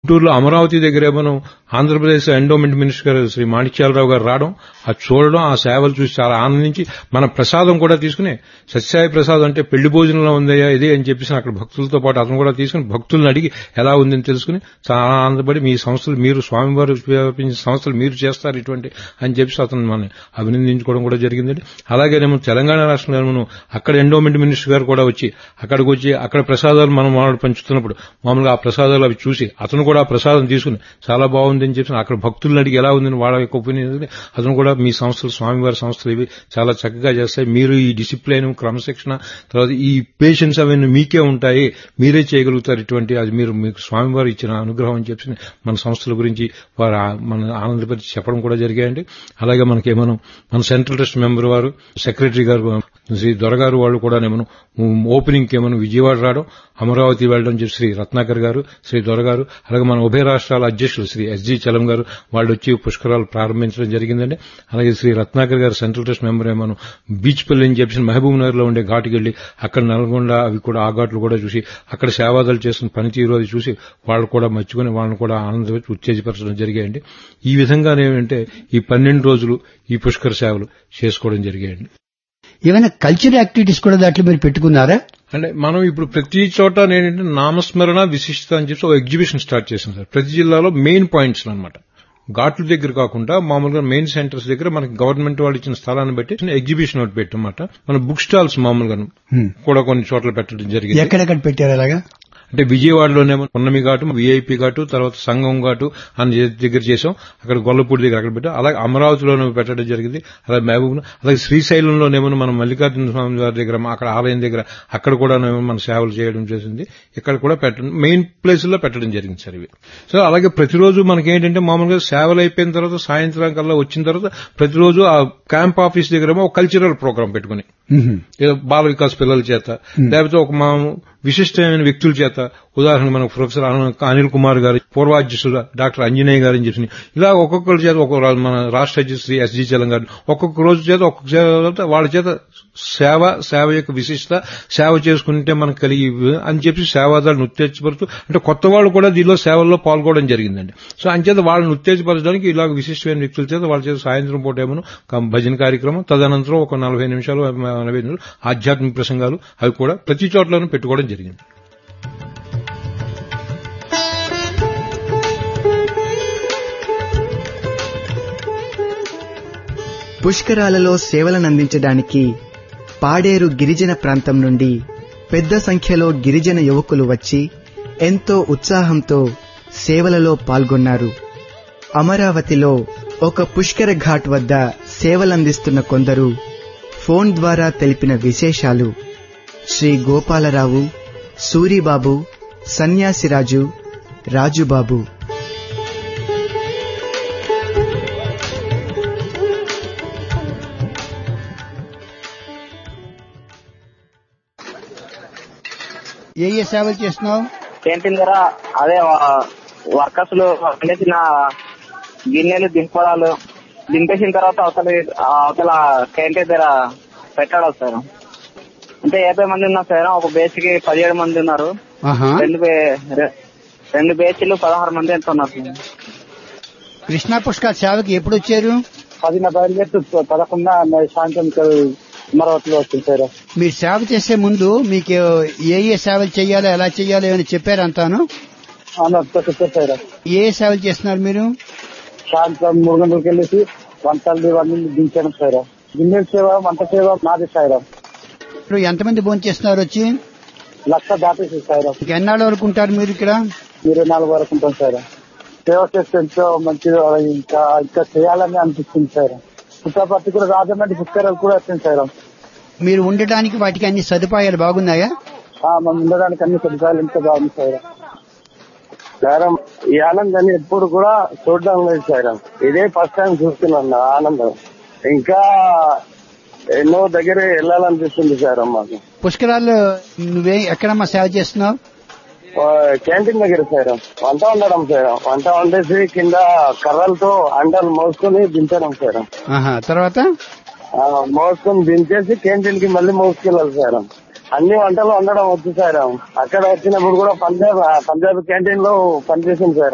గుంటూరులో అమరావతి దగ్గర మనం ఆంధ్రప్రదేశ్ ఎండోమెంట్ మినిస్టర్ గారు శ్రీ మాణిక్యాలరావు గారు రావడం అది చూడడం ఆ సేవలు చూసి చాలా ఆనందించి మన ప్రసాదం కూడా తీసుకుని సత్యసాయి ప్రసాదం అంటే పెళ్లి భోజనంలో ఉందయ్యా ఇదే అని చెప్పేసి అక్కడ భక్తులతో పాటు అతను కూడా తీసుకుని భక్తులను అడిగి ఎలా ఉందని తెలుసుకుని చాలా ఆనందపడి మీ సంస్థలు మీరు స్వామివారు వ్యాపించిన సంస్థలు మీరు చేస్తారు ఇటువంటి అని చెప్పేసి అతను మన అభినందించుకోవడం కూడా జరిగిందండి అలాగేనేమో తెలంగాణ రాష్ట్రంలో మనం అక్కడ ఎండోమెంట్ మినిస్టర్ గారు కూడా వచ్చి అక్కడికి వచ్చి అక్కడ ప్రసాదాలు మనం వాళ్ళు పంచుతున్నప్పుడు మామూలుగా ఆ ప్రసాదాలు అవి చూసి అతను కూడా ఆ ప్రసాదం తీసుకుని చాలా బాగుందని చెప్పి అక్కడ భక్తులను అడిగి ఎలా ఉందని వాళ్ళ యొక్క ఒపీనియన్ అతను కూడా మీ సంస్థలు స్వామివారి సంస్థలు ఇవి చాలా చక్కగా చేస్తాయి మీరు ఈ డిసిప్లైన్ క్రమశిక్షణ తర్వాత ఈ పేషెన్స్ అవన్నీ మీకే ఉంటాయి మీరే చేయగలుగుతారు ఇటువంటి అది మీరు మీకు స్వామివారు ఇచ్చిన అనుగ్రహం అని చెప్పి మన సంస్థల గురించి వారు ఆ- మన ఆనందపరిచి చెప్పడం కూడా జరిగాయండి అలాగే మనకి మనం మన సెంట్రల్ ట్రస్ట్ మెంబర్ వారు సెక్రటరీ గారు శ్రీ దొరగారు వాళ్ళు కూడా మనం ఓపెనింగ్ కి మనం విజయవాడ రావడం అమరావతి వెళ్ళడం చెప్పి శ్రీ రత్నాకర్ గారు శ్రీ దొరగారు అలాగే మన ఉభయ రాష్ట్రాల అధ్యక్షులు శ్రీ ఎస్జి చలం గారు వాళ్ళు వచ్చి పుష్కరాలు ప్రారంభించడం జరిగిందండి అలాగే శ్రీ రత్నాకర్ గారు సెంట్రల్ ట్రస్ట్ మెంబర్ మనం బీచ్ పల్లి అని చెప్పి మహబూబ్ నగర్ లో ఉండే ఘాటుకి వెళ్లి అక్కడ నల్గొండ అవి కూడా ఆ ఘాట్లు కూడా చూసి అక్కడ సేవాదాలు చేస్తున్న పనితీరు అది చూసి వాళ్ళు కూడా మర్చుకుని వాళ్ళని కూడా ఆనందపరిచి ఉత్తేజపరచడం జరిగాయండి ఈ విధంగా ఏంటంటే ఈ పన్నెండు రోజులు ఈ పుష్కర సేవలు చేసుకోవడం జరిగాయండి ఏమైనా కల్చర్ యాక్టివిటీస్ కూడా దాంట్లో మీరు పెట్టుకున్నారా అంటే మనం ఇప్పుడు ప్రతి చోట ఏంటంటే నామస్మరణ విశిష్టత అని చెప్పి ఒక ఎగ్జిబిషన్ స్టార్ట్ చేసాం సార్ ప్రతి జిల్లాలో మెయిన్ పాయింట్స్ అన్నమాట ఘాట్ల దగ్గర కాకుండా మామూలుగా మెయిన్ సెంటర్స్ దగ్గర మనకి గవర్నమెంట్ వాళ్ళు ఇచ్చిన స్థలాన్ని బట్టి ఎగ్జిబిషన్ ఒకటి పెట్టమాట మన బుక్ స్టాల్స్ మామూలుగా కూడా కొన్ని చోట్ల పెట్టడం జరిగింది ఎక్కడెక్కడ పెట్టారు అలాగా అంటే విజయవాడలోనేమో పున్నమి ఘాటు విఐపి ఘాటు తర్వాత సంగం ఘాటు అని దగ్గర చేసాం అక్కడ గొల్లపూడి దగ్గర అక్కడ పెట్టాం అలాగే అమరావతిలోనే పెట్టడం జరిగింది అలాగే మహబూబ్ అలాగే శ్రీశైలంలోనేమో మన మల్లికార్జున స్వామి వారి దగ్గర అక్కడ ఆలయం దగ్గర అక్కడ కూడా మన సేవలు చేయడం చేసింది ఇక్కడ కూడా పెట్టడం మెయిన్ ప్లేస్ లో పెట్టడం జరిగింది సార్ ఇవి సో అలాగే ప్రతిరోజు మనకి ఏంటంటే మామూలుగా సేవలు అయిపోయిన తర్వాత సాయంత్రం కల్లా వచ్చిన తర్వాత ప్రతిరోజు ఆ క్యాంప్ ఆఫీస్ దగ్గర ఒక కల్చరల్ ప్రోగ్రామ్ పెట్టుకుని మ్మ్. ఏదో బాల వికాస్ పిల్లల చేత లేకపోతే ఒక మా విశిష్టమైన వ్యక్తుల చేత ఉదాహరణ మనకు ప్రొఫెసర్ అనిల్- అనిల్ కుమార్ గారు పూర్వాధ్యక్షుడు డాక్టర్ అంజనేయ గారు అని చెప్పి ఇలా ఒక్కొక్కరి చేత ఒక్కొక్క రా- మన రాష్ట్ర అధ్యక్షుడు శ్రీ ఎస్జి చలం గారు ఒక్కొక్క రోజు చేత ఒక్కొక్క చేత వాళ్ళ చేత సేవ సేవ యొక్క విశిష్టత సేవ చేసుకుంటే మనకు కలిగి అని చెప్పి సేవాదాలను ఉత్తేజపరుస్తూ అంటే కొత్త వాళ్ళు కూడా దీనిలో సేవల్లో పాల్గొనడం జరిగిందండి సో అంచేత వాళ్ళని ఉత్తేజపరచడానికి ఇలాగ విశిష్టమైన వ్యక్తుల చేత వాళ్ళ చేత సాయంత్రం పూట ఏమో కం- భజన కార్యక్రమం తదనంతరం ఒక నలభై నిమిషాలు నలభై నిమిషాలు ఆధ్యాత్మిక ప్రసంగాలు అవి కూడా ప్రతి చోట్లోనూ పెట్టుకోవడం జరిగింది పుష్కరాలలో సేవలనందించడానికి పాడేరు గిరిజన ప్రాంతం నుండి పెద్ద సంఖ్యలో గిరిజన యువకులు వచ్చి ఎంతో ఉత్సాహంతో సేవలలో పాల్గొన్నారు అమరావతిలో ఒక పుష్కర ఘాట్ వద్ద సేవలందిస్తున్న కొందరు ఫోన్ ద్వారా తెలిపిన విశేషాలు శ్రీ గోపాలరావు సూరిబాబు సన్యాసిరాజు రాజుబాబు ఏ ఏ సేవలు చేస్తున్నావు క్యాంటీన్ దగ్గర అదే వర్కర్స్ వండేసిన గిన్నెలు దింపడాలు దింపేసిన తర్వాత అవతల అవతల క్యాంటీన్ దగ్గర పెట్టాలి సార్ అంటే యాభై మంది ఉన్నారు సార్ ఒక బేచ్ కి పదిహేడు మంది ఉన్నారు ఆహా రెండు బే- రె- రెండు బేచ్లు పదహారు మంది ఎంత ఉన్నారు సార్ కృష్ణా పుష్కర్ సేవకి ఎప్పుడు వచ్చారు పదిన బయలుదేరి పదకొండు సాయంత్రం అమరావతిలో వచ్చింది సార్ మీరు సేవ చేసే ముందు మీకు ఏ ఏ సేవలు చేయాలో ఎలా చేయాలో ఏమైనా చెప్పారు అంతాను సార్ ఏ ఏ సేవలు చేస్తున్నారు మీరు సాయంత్రం మూడు గంటలకు వెళ్ళేసి వంటలు ఇవన్నీ దించాను సార్ గిన్నెల సేవ వంట సేవ నాది సార్ ఇప్పుడు ఎంతమంది భోజనం చేస్తున్నారు వచ్చి లక్ష దాటేసి సార్ ఇంక ఎన్నాళ్ళ వరకు ఉంటారు మీరు ఇక్కడ ఇరవై నాలుగు వరకు ఉంటాం సార్ సేవ చేస్తే ఎంతో మంచిది ఇంకా ఇంకా చేయాలని అనిపిస్తుంది సార్ పుట్టపర్తి కూడా రాజమండ్రి పుష్కరాలు కూడా వచ్చింది సార్ మీరు ఉండటానికి వాటికి అన్ని సదుపాయాలు బాగున్నాయా ఆ, మనం ఉండడానికి అన్ని సదుపాయాలు ఎంతో బాగుంది సార్ సార్ ఈ ఆనందాన్ని ఎప్పుడు కూడా చూడడం లేదు సార్ ఇదే ఫస్ట్ టైం చూస్తున్నాను ఆనందం ఇంకా ఎన్నో దగ్గర వెళ్ళాలనిపిస్తుంది సార్ మాకు పుష్కరాలు నువ్వే ఎక్కడమ్మా సేవ చేస్తున్నావు ఆ, క్యాంటీన్ దగ్గర సార్ వంట వండడం సార్ వంట వండేసి కింద కర్రలతో అండలు మోసుకొని దించడం సార్ ఆహా తర్వాత ఆ, మోసుకొని దించేసి క్యాంటీన్ కి మళ్ళీ మోసుకెళ్ళాలి సార్ అన్ని వంటలు వండడం వచ్చు సార్ అక్కడ వచ్చినప్పుడు కూడా పంజాబ్ పంజాబ్ క్యాంటీన్ లో పనిచేసింది సార్